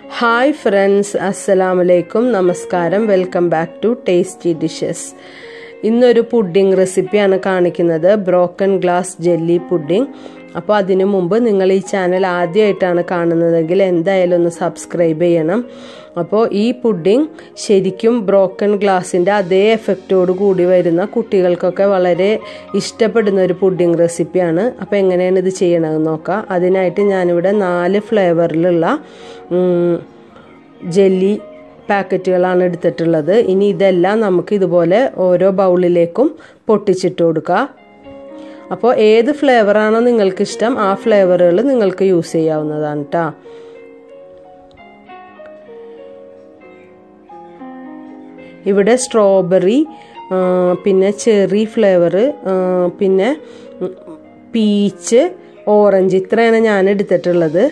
hi friends അസ്സലാം വലൈക്കും നമസ്കാരം welcome back to tasty dishes ഇന്നൊരു പുഡിംഗ് റെസിപ്പിയാണ് കാണിക്കുന്നത് ബ്രോക്കൺ ഗ്ലാസ് ജെല്ലി പുഡിംഗ് അപ്പോൾ അതിനു മുമ്പ് നിങ്ങൾ ഈ ചാനൽ ആദ്യമായിട്ടാണ് കാണുന്നതെങ്കിൽ എന്തായാലും ഒന്ന് സബ്സ്ക്രൈബ് ചെയ്യണം അപ്പോൾ ഈ പുഡിംഗ് ശരിക്കും ബ്രോക്കൺ ഗ്ലാസിൻ്റെ അതേ എഫക്റ്റോട് കൂടി വരുന്ന കുട്ടികൾക്കൊക്കെ വളരെ ഇഷ്ടപ്പെടുന്ന ഒരു പുഡിംഗ് റെസിപ്പിയാണ് അപ്പോൾ എങ്ങനെയാണ് ഇത് ചെയ്യണമെന്ന് നോക്കാം അതിനായിട്ട് ഞാനിവിടെ നാല് ഫ്ലേവറിലുള്ള ജെല്ലി പാക്കറ്റുകളാണ് എടുത്തിട്ടുള്ളത് ഇനി ഇതെല്ലാം നമുക്ക് ഇതുപോലെ ഓരോ ബൗളിലേക്കും പൊട്ടിച്ചിട്ട് കൊടുക്കുക അപ്പോൾ ഏത് ഫ്ലേവറാണോ നിങ്ങൾക്ക് ഇഷ്ടം ആ ഫ്ലേവറുകൾ നിങ്ങൾക്ക് യൂസ് ചെയ്യാവുന്നതാണ് കേട്ടോ ഇവിടെ സ്ട്രോബെറി പിന്നെ ചെറി ഫ്ലേവർ പിന്നെ പീച്ച് ഓറഞ്ച് ഇത്രയാണ് ഞാൻ എടുത്തിട്ടുള്ളത്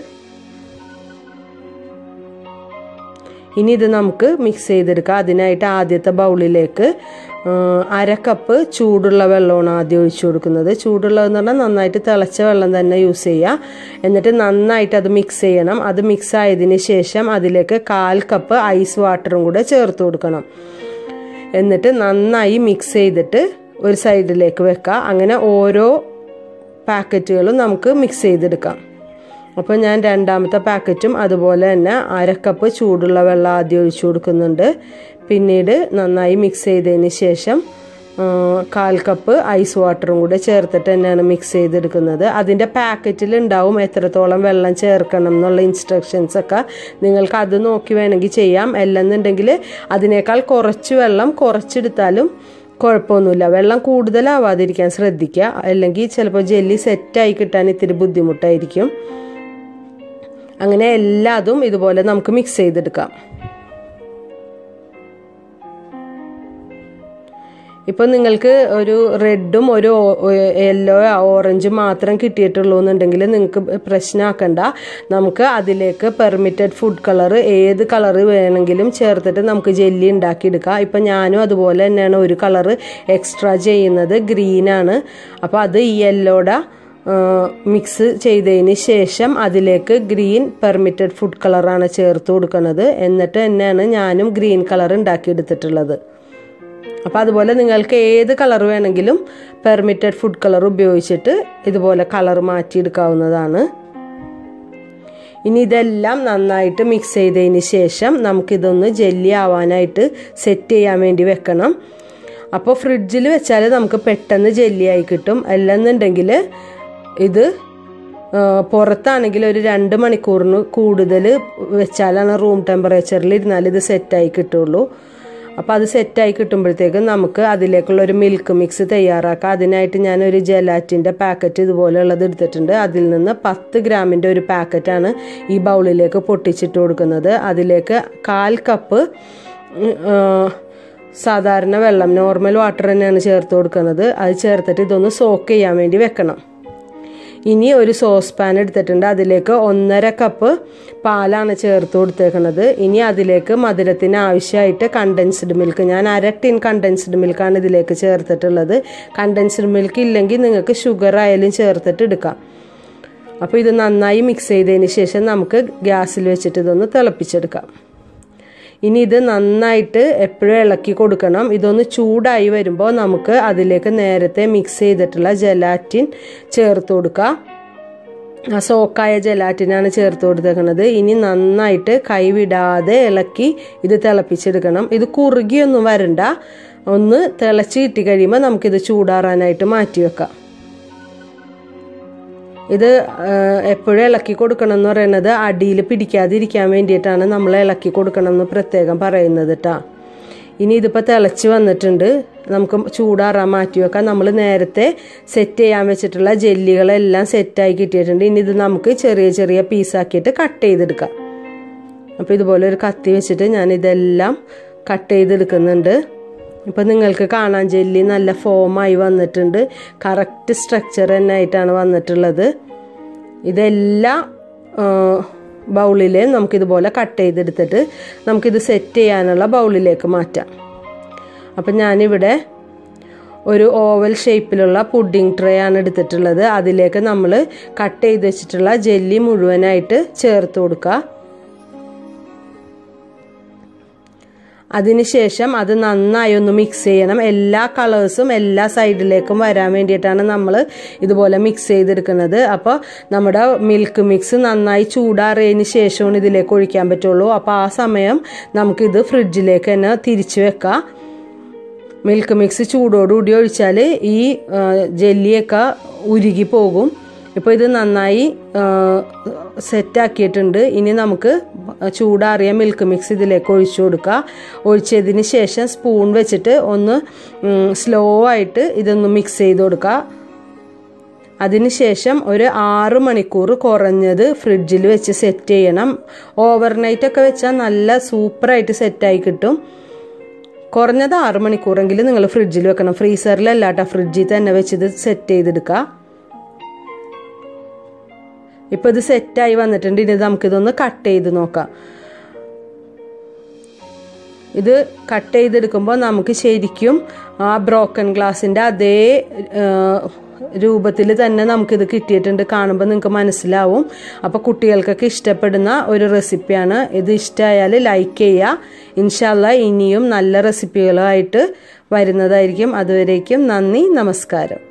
ഇനി ഇത് നമുക്ക് മിക്സ് ചെയ്തെടുക്കാം അതിനായിട്ട് ആദ്യത്തെ ബൗളിലേക്ക് അര കപ്പ് ചൂടുള്ള വെള്ളമാണ് ആദ്യം ഒഴിച്ചു കൊടുക്കുന്നത് ചൂടുള്ളതെന്ന് പറഞ്ഞാൽ നന്നായിട്ട് തിളച്ച വെള്ളം തന്നെ യൂസ് ചെയ്യുക എന്നിട്ട് നന്നായിട്ട് അത് മിക്സ് ചെയ്യണം അത് മിക്സ് ആയതിന് ശേഷം അതിലേക്ക് കാൽ കപ്പ് ഐസ് വാട്ടറും കൂടെ ചേർത്ത് കൊടുക്കണം എന്നിട്ട് നന്നായി മിക്സ് ചെയ്തിട്ട് ഒരു സൈഡിലേക്ക് വെക്കുക അങ്ങനെ ഓരോ പാക്കറ്റുകളും നമുക്ക് മിക്സ് ചെയ്തെടുക്കാം അപ്പോൾ ഞാൻ രണ്ടാമത്തെ പാക്കറ്റും അതുപോലെ തന്നെ അരക്കപ്പ് ചൂടുള്ള വെള്ളം ആദ്യം ഒഴിച്ചു കൊടുക്കുന്നുണ്ട് പിന്നീട് നന്നായി മിക്സ് ചെയ്തതിന് ശേഷം കാൽ കപ്പ് ഐസ് വാട്ടറും കൂടെ ചേർത്തിട്ട് തന്നെയാണ് മിക്സ് ചെയ്തെടുക്കുന്നത് അതിൻ്റെ പാക്കറ്റിൽ ഉണ്ടാവും എത്രത്തോളം വെള്ളം ചേർക്കണം എന്നുള്ള ഇൻസ്ട്രക്ഷൻസ് ഒക്കെ നിങ്ങൾക്ക് അത് നോക്കി വേണമെങ്കിൽ ചെയ്യാം അല്ലെന്നുണ്ടെങ്കിൽ അതിനേക്കാൾ കുറച്ച് വെള്ളം കുറച്ചെടുത്താലും കുഴപ്പമൊന്നുമില്ല വെള്ളം കൂടുതലാവാതിരിക്കാൻ ശ്രദ്ധിക്കുക അല്ലെങ്കിൽ ചിലപ്പോൾ ജെല്ലി സെറ്റായി കിട്ടാൻ ഇത്തിരി ബുദ്ധിമുട്ടായിരിക്കും അങ്ങനെ എല്ലാതും ഇതുപോലെ നമുക്ക് മിക്സ് ചെയ്തെടുക്കാം ഇപ്പം നിങ്ങൾക്ക് ഒരു റെഡും ഒരു യെല്ലോ ഓറഞ്ചും മാത്രം കിട്ടിയിട്ടുള്ളൂ എന്നുണ്ടെങ്കിൽ നിങ്ങൾക്ക് പ്രശ്നമാക്കണ്ട നമുക്ക് അതിലേക്ക് പെർമിറ്റഡ് ഫുഡ് കളർ ഏത് കളർ വേണമെങ്കിലും ചേർത്തിട്ട് നമുക്ക് ജെല്ലി ഉണ്ടാക്കിയെടുക്കാം ഇപ്പം ഞാനും അതുപോലെ തന്നെയാണ് ഒരു കളർ എക്സ്ട്രാ ചെയ്യുന്നത് ഗ്രീനാണ് അപ്പോൾ അത് ഈ യെല്ലോടെ മിക്സ് ചെയ്തതിന് ശേഷം അതിലേക്ക് ഗ്രീൻ പെർമിറ്റഡ് ഫുഡ് കളറാണ് ചേർത്ത് കൊടുക്കുന്നത് എന്നിട്ട് തന്നെയാണ് ഞാനും ഗ്രീൻ കളർ ഉണ്ടാക്കിയെടുത്തിട്ടുള്ളത് അപ്പോൾ അതുപോലെ നിങ്ങൾക്ക് ഏത് കളർ വേണമെങ്കിലും പെർമിറ്റഡ് ഫുഡ് കളർ ഉപയോഗിച്ചിട്ട് ഇതുപോലെ കളർ മാറ്റിയെടുക്കാവുന്നതാണ് ഇനി ഇതെല്ലാം നന്നായിട്ട് മിക്സ് ചെയ്തതിന് ശേഷം നമുക്കിതൊന്ന് ജെല്ലി ആവാനായിട്ട് സെറ്റ് ചെയ്യാൻ വേണ്ടി വെക്കണം അപ്പോൾ ഫ്രിഡ്ജിൽ വെച്ചാൽ നമുക്ക് പെട്ടെന്ന് ജെല്ലിയായി കിട്ടും അല്ലെന്നുണ്ടെങ്കിൽ ഇത് പുറത്താണെങ്കിൽ ഒരു രണ്ട് മണിക്കൂറിന് കൂടുതൽ വെച്ചാലാണ് റൂം ടെമ്പറേച്ചറിൽ ഇരുന്നാൽ ഇത് സെറ്റായി കിട്ടുള്ളൂ അപ്പോൾ അത് സെറ്റായി കിട്ടുമ്പോഴത്തേക്കും നമുക്ക് അതിലേക്കുള്ള ഒരു മിൽക്ക് മിക്സ് തയ്യാറാക്കാം അതിനായിട്ട് ഞാൻ ഒരു ജലാറ്റിൻ്റെ പാക്കറ്റ് ഇതുപോലെയുള്ളത് എടുത്തിട്ടുണ്ട് അതിൽ നിന്ന് പത്ത് ഗ്രാമിൻ്റെ ഒരു പാക്കറ്റാണ് ഈ ബൗളിലേക്ക് പൊട്ടിച്ചിട്ട് കൊടുക്കുന്നത് അതിലേക്ക് കാൽ കപ്പ് സാധാരണ വെള്ളം നോർമൽ വാട്ടർ തന്നെയാണ് ചേർത്ത് കൊടുക്കുന്നത് അത് ചേർത്തിട്ട് ഇതൊന്ന് സോക്ക് ചെയ്യാൻ വേണ്ടി വെക്കണം ഇനി ഒരു സോസ് പാൻ എടുത്തിട്ടുണ്ട് അതിലേക്ക് ഒന്നര കപ്പ് പാലാണ് ചേർത്ത് കൊടുത്തേക്കുന്നത് ഇനി അതിലേക്ക് മധുരത്തിന് ആവശ്യമായിട്ട് കണ്ടൻസ്ഡ് മിൽക്ക് ഞാൻ അര ടിൻ കണ്ടൻസ്ഡ് മിൽക്കാണ് ഇതിലേക്ക് ചേർത്തിട്ടുള്ളത് കണ്ടൻസ്ഡ് മിൽക്ക് ഇല്ലെങ്കിൽ നിങ്ങൾക്ക് ഷുഗർ ആയാലും ചേർത്തിട്ട് എടുക്കാം അപ്പോൾ ഇത് നന്നായി മിക്സ് ചെയ്തതിന് ശേഷം നമുക്ക് ഗ്യാസിൽ വെച്ചിട്ട് ഇതൊന്ന് തിളപ്പിച്ചെടുക്കാം ഇനി ഇത് നന്നായിട്ട് എപ്പോഴും ഇളക്കി കൊടുക്കണം ഇതൊന്ന് ചൂടായി വരുമ്പോൾ നമുക്ക് അതിലേക്ക് നേരത്തെ മിക്സ് ചെയ്തിട്ടുള്ള ജലാറ്റിൻ ചേർത്ത് കൊടുക്കുക ആ സോക്കായ ജലാറ്റിനാണ് ചേർത്ത് കൊടുത്തേക്കുന്നത് ഇനി നന്നായിട്ട് കൈവിടാതെ ഇളക്കി ഇത് തിളപ്പിച്ചെടുക്കണം ഇത് കുറുകിയൊന്നും വരണ്ട ഒന്ന് തിളച്ച് കിട്ടി കഴിയുമ്പോൾ നമുക്കിത് ചൂടാറാനായിട്ട് മാറ്റി വെക്കാം ഇത് എപ്പോഴും ഇളക്കി കൊടുക്കണം എന്ന് പറയുന്നത് അടിയിൽ പിടിക്കാതിരിക്കാൻ വേണ്ടിയിട്ടാണ് നമ്മൾ ഇളക്കി കൊടുക്കണം എന്ന് പ്രത്യേകം പറയുന്നത് കേട്ടോ ഇനി ഇതിപ്പോൾ തിളച്ച് വന്നിട്ടുണ്ട് നമുക്ക് ചൂടാറാൻ മാറ്റി വെക്കാം നമ്മൾ നേരത്തെ സെറ്റ് ചെയ്യാൻ വെച്ചിട്ടുള്ള ജെല്ലികളെല്ലാം സെറ്റായി കിട്ടിയിട്ടുണ്ട് ഇനി ഇത് നമുക്ക് ചെറിയ ചെറിയ പീസാക്കിയിട്ട് കട്ട് ചെയ്തെടുക്കാം അപ്പോൾ ഇതുപോലെ ഒരു കത്തി വെച്ചിട്ട് ഞാൻ ഇതെല്ലാം കട്ട് ചെയ്തെടുക്കുന്നുണ്ട് ഇപ്പം നിങ്ങൾക്ക് കാണാൻ ജെല്ലി നല്ല ഫോമായി വന്നിട്ടുണ്ട് കറക്റ്റ് സ്ട്രക്ചർ തന്നെ ആയിട്ടാണ് വന്നിട്ടുള്ളത് ഇതെല്ലാം ബൗളിൽ നമുക്കിതുപോലെ കട്ട് ചെയ്തെടുത്തിട്ട് നമുക്കിത് സെറ്റ് ചെയ്യാനുള്ള ബൗളിലേക്ക് മാറ്റാം അപ്പം ഞാനിവിടെ ഒരു ഓവൽ ഷേപ്പിലുള്ള പുഡിംഗ് ട്രേ ആണ് എടുത്തിട്ടുള്ളത് അതിലേക്ക് നമ്മൾ കട്ട് ചെയ്ത് വെച്ചിട്ടുള്ള ജെല്ലി മുഴുവനായിട്ട് ചേർത്ത് കൊടുക്കുക അതിനുശേഷം അത് നന്നായി ഒന്ന് മിക്സ് ചെയ്യണം എല്ലാ കളേഴ്സും എല്ലാ സൈഡിലേക്കും വരാൻ വേണ്ടിയിട്ടാണ് നമ്മൾ ഇതുപോലെ മിക്സ് ചെയ്തെടുക്കുന്നത് അപ്പോൾ നമ്മുടെ മിൽക്ക് മിക്സ് നന്നായി ചൂടാറിയതിന് ശേഷമാണ് ഇതിലേക്ക് ഒഴിക്കാൻ പറ്റുള്ളൂ അപ്പോൾ ആ സമയം നമുക്കിത് ഫ്രിഡ്ജിലേക്ക് തന്നെ തിരിച്ചു വെക്കാം മിൽക്ക് മിക്സ് ചൂടോടുകൂടി ഒഴിച്ചാൽ ഈ ജെല്ലിയൊക്കെ ഉരുകി പോകും ഇപ്പോൾ ഇത് നന്നായി സെറ്റാക്കിയിട്ടുണ്ട് ഇനി നമുക്ക് ചൂടാറിയ മിൽക്ക് മിക്സ് ഇതിലേക്ക് ഒഴിച്ചു കൊടുക്കുക ഒഴിച്ചതിന് ശേഷം സ്പൂൺ വെച്ചിട്ട് ഒന്ന് സ്ലോ ആയിട്ട് ഇതൊന്ന് മിക്സ് ചെയ്ത് കൊടുക്കുക അതിനുശേഷം ഒരു ആറ് മണിക്കൂർ കുറഞ്ഞത് ഫ്രിഡ്ജിൽ വെച്ച് സെറ്റ് ചെയ്യണം ഓവർനൈറ്റ് ഒക്കെ വെച്ചാൽ നല്ല സൂപ്പറായിട്ട് സെറ്റായി കിട്ടും കുറഞ്ഞത് ആറ് മണിക്കൂറെങ്കിലും നിങ്ങൾ ഫ്രിഡ്ജിൽ വെക്കണം ഫ്രീസറിലല്ല കേട്ടോ ഫ്രിഡ്ജിൽ തന്നെ വെച്ച് ഇത് സെറ്റ് ചെയ്തെടുക്കുക ഇപ്പോൾ ഇത് സെറ്റായി വന്നിട്ടുണ്ട് ഇനി നമുക്കിതൊന്ന് കട്ട് ചെയ്ത് നോക്കാം ഇത് കട്ട് ചെയ്തെടുക്കുമ്പോൾ നമുക്ക് ശരിക്കും ആ ബ്രോക്കൺ ഗ്ലാസിൻ്റെ അതേ രൂപത്തിൽ തന്നെ നമുക്കിത് കിട്ടിയിട്ടുണ്ട് കാണുമ്പോൾ നിങ്ങൾക്ക് മനസ്സിലാവും അപ്പോൾ കുട്ടികൾക്കൊക്കെ ഇഷ്ടപ്പെടുന്ന ഒരു റെസിപ്പിയാണ് ഇത് ഇഷ്ടമായാൽ ലൈക്ക് ചെയ്യുക ഇൻഷാല്ല ഇനിയും നല്ല റെസിപ്പികളുമായിട്ട് വരുന്നതായിരിക്കും അതുവരേക്കും നന്ദി നമസ്കാരം